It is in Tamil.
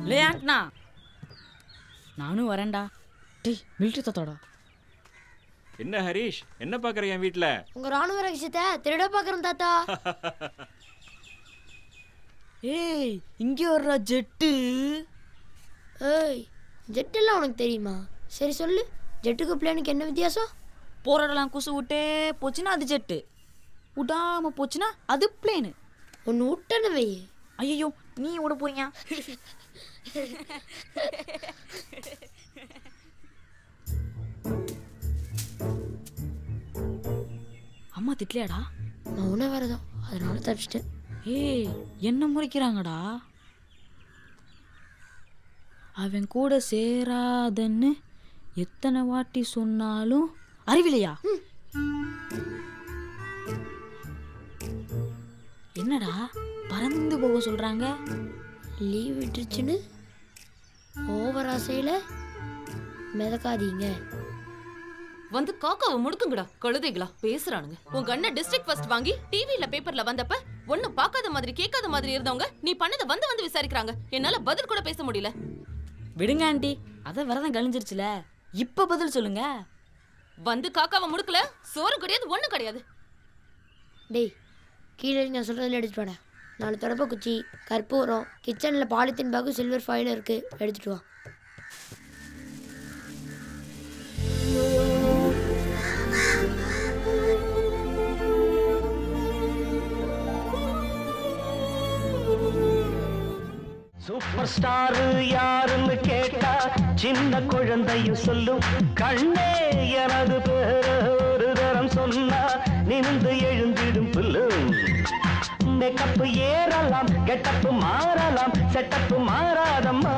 லே ஆண்ட்னா நானும் வரேன்டா டேய் மிலிட்ரி தத்தோடா என்ன ஹரிஷ் என்ன பார்க்குற என் வீட்டில் உங்க ராணுவ ரகசியத்தை திருட பாக்குறோம் தாத்தா ஏய் இங்கே வர்றா ஜெட்டு ஏய் ஜெட்டெல்லாம் உனக்கு தெரியுமா சரி சொல்லு ஜெட்டுக்கு பிளேனுக்கு என்ன வித்தியாசம் போராடலாம் குசு விட்டே போச்சுன்னா அது ஜெட்டு விடாம போச்சுன்னா அது பிளேனு ஒன்று விட்டன வை ஐயோ நீ விட போறீங்க அம்மா திட்டலையாடா மௌன வரதம் அதனால தப்பிச்சிட்டேன் ஏய் என்ன முறைக்கிறாங்கடா அவன் கூட சேராதன்னு எத்தனை வாட்டி சொன்னாலும் அறிவிலையா என்னடா பறந்து போக சொல்றாங்க லீவ் விட்டுருச்சுன்னு ஓவர் ஆசையில் மிதக்காதீங்க வந்து காக்காவை முடுக்குங்கடா கழுதைகளா பேசுறானுங்க உங்க அண்ணன் டிஸ்ட்ரிக்ட் ஃபர்ஸ்ட் வாங்கி டிவில பேப்பர்ல வந்தப்ப ஒண்ணு பார்க்காத மாதிரி கேட்காத மாதிரி இருந்தவங்க நீ பண்ணத வந்து வந்து விசாரிக்கிறாங்க என்னால பதில் கூட பேச முடியல விடுங்க ஆண்டி அத விரதம் கழிஞ்சிருச்சுல இப்ப பதில் சொல்லுங்க வந்து காக்காவை முடுக்கல சோறு கிடையாது ஒண்ணு கிடையாது டேய் கீழே இறங்கி நான் சொல்கிறதில் எடுத்துட்டு வாடா நாலு தொடப்ப குச்சி கற்பூரம் கிச்சனில் பாலித்தீன் பேக்கும் சில்வர் ஃபாயிலும் இருக்குது எடுத்துட்டு வா சூப்பர் ஸ்டார் யாருன்னு கேட்டா சின்ன குழந்தையும் சொல்லும் கண்ணே எனது பேரு ஒரு தரம் சொன்னா நிமிந்து எழுந்திடும் புல்லும் மேக்கப் ஏறலாம் கெட்டப்பு மாறலாம் செட்டப்பு மாறாதம்மா